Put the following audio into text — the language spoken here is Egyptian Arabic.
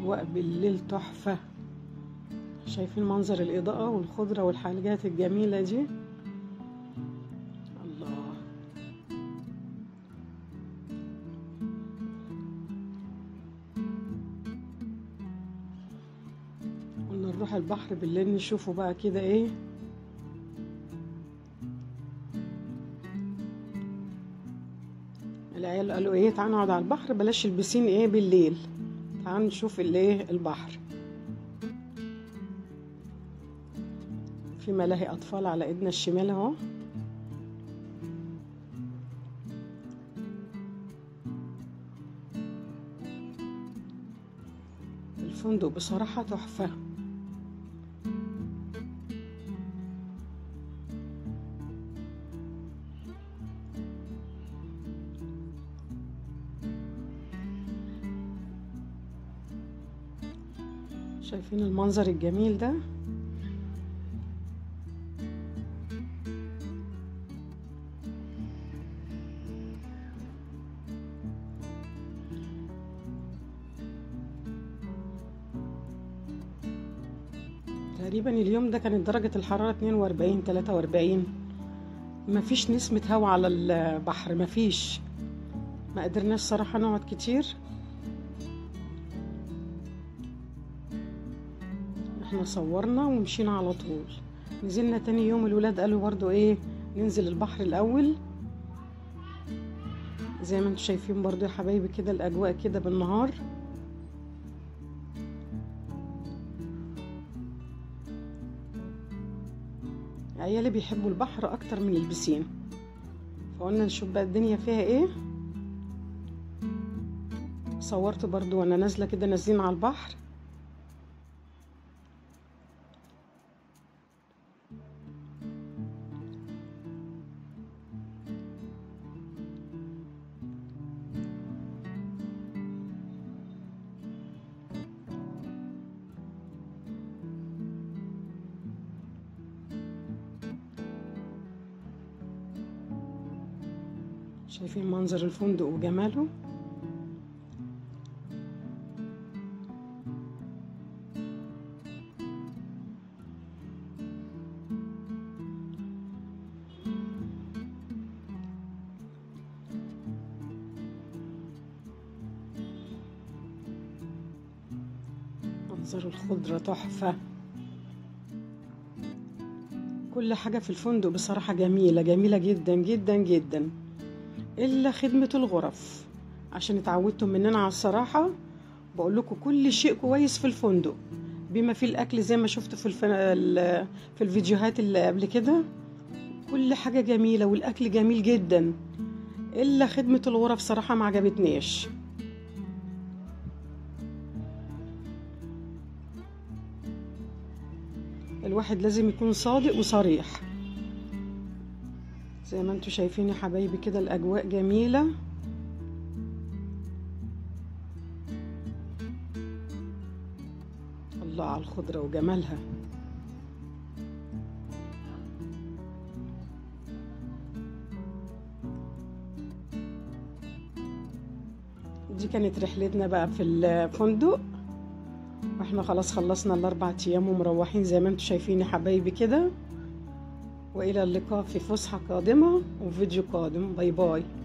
اجواء بالليل تحفه شايفين منظر الاضاءه والخضره والحاجات الجميله دي الله قلنا نروح البحر بالليل نشوفه بقى كده ايه العيال قالوا ايه تعالوا نقعد على البحر بلاش البسين ايه بالليل تعالوا نشوف الايه البحر في ملاهي اطفال على ايدنا الشمال اهو الفندق بصراحة تحفة شايفين المنظر الجميل ده تقريبا اليوم ده كانت درجة الحرارة 42 43 مفيش نسمة هوا على البحر مفيش ما قدرناش صراحة نقعد كتير احنا صورنا ومشينا على طول نزلنا تاني يوم الولاد قالوا برضو ايه ننزل البحر الاول زي ما انتم شايفين برضو يا حبايبي كده الاجواء كده بالنهار عيالي بيحبوا البحر اكتر من البسين فقلنا نشوف بقى الدنيا فيها ايه صورت برضو وانا نازله كده نازلين على البحر شايفين منظر الفندق وجماله منظر الخضرة تحفة كل حاجة في الفندق بصراحة جميلة جميلة جدا جدا جدا الا خدمه الغرف عشان اتعودتم مننا على الصراحه بقول لكم كل شيء كويس في الفندق بما فيه الاكل زي ما شفتوا في الف... في الفيديوهات اللي قبل كده كل حاجه جميله والاكل جميل جدا الا خدمه الغرف صراحه ما عجبتنيش الواحد لازم يكون صادق وصريح زي ما انتم شايفين يا حبايبي كده الاجواء جميله الله على الخضره وجمالها دي كانت رحلتنا بقى في الفندق واحنا خلاص خلصنا الاربع ايام ومروحين زي ما انتم شايفين يا حبايبي كده والى اللقاء في فسحه قادمه وفيديو قادم باي باي